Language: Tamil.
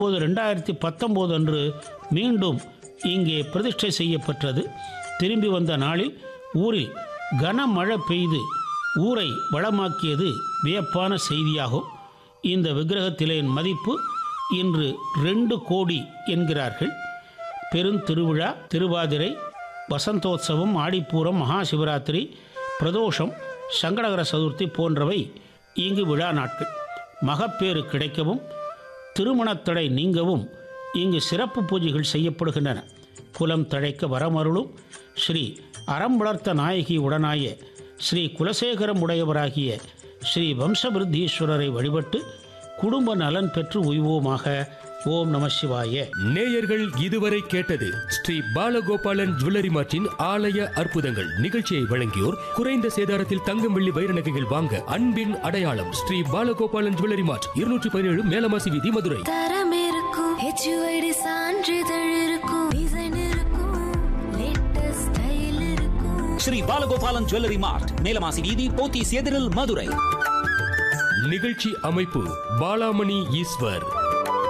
இப்போது ரெண்டாயிரத்தி பத்தொம்போது அன்று மீண்டும் இங்கே பிரதிஷ்டை செய்யப்பட்டது திரும்பி வந்த நாளில் ஊரில் கனமழை பெய்து ஊரை வளமாக்கியது வியப்பான செய்தியாகும் இந்த விக்கிரகத்திலேயின் மதிப்பு இன்று ரெண்டு கோடி என்கிறார்கள் பெருந்திருவிழா திருவாதிரை வசந்தோத்சவம் ஆடிப்பூரம் மகாசிவராத்திரி பிரதோஷம் சங்கடகர சதுர்த்தி போன்றவை இங்கு விழா நாட்கள் மகப்பேறு கிடைக்கவும் திருமணத்தடை நீங்கவும் இங்கு சிறப்பு பூஜைகள் செய்யப்படுகின்றன குலம் தழைக்க வரமருளும் ஸ்ரீ அறம் வளர்த்த நாயகி உடனாய ஸ்ரீ குலசேகரம் உடையவராகிய ஸ்ரீ வம்சபிருத்தீஸ்வரரை வழிபட்டு குடும்ப நலன் பெற்று உய்வோமாக ஓம் நம சிவாய நேயர்கள் இதுவரை கேட்டது ஸ்ரீ பாலகோபாலன் ஜுவல்லரி மார்ட்டின் ஆலய அற்புதங்கள் நிகழ்ச்சியை வழங்கியோர் குறைந்த சேதாரத்தில் தங்கம் வெள்ளி வைர நகைகள் வாங்க அன்பின் அடையாளம் ஸ்ரீ பாலகோபாலன் ஜுவல்லரி மார்ட் இருநூற்றி பதினேழு மேலமாசி வீதி மதுரை தரம் இருக்கும் ஹெச்யூஐடி சான்றிதழ் இருக்கும் டிசைன் இருக்கும் லேட்டஸ்ட் ஸ்டைல் இருக்கும் ஸ்ரீ பாலகோபாலன் ஜுவல்லரி மார்ட் மேலமாசி வீதி போத்தீஸ் எதிரில் மதுரை நிகழ்ச்சி அமைப்பு பாலாமணி ஈஸ்வர்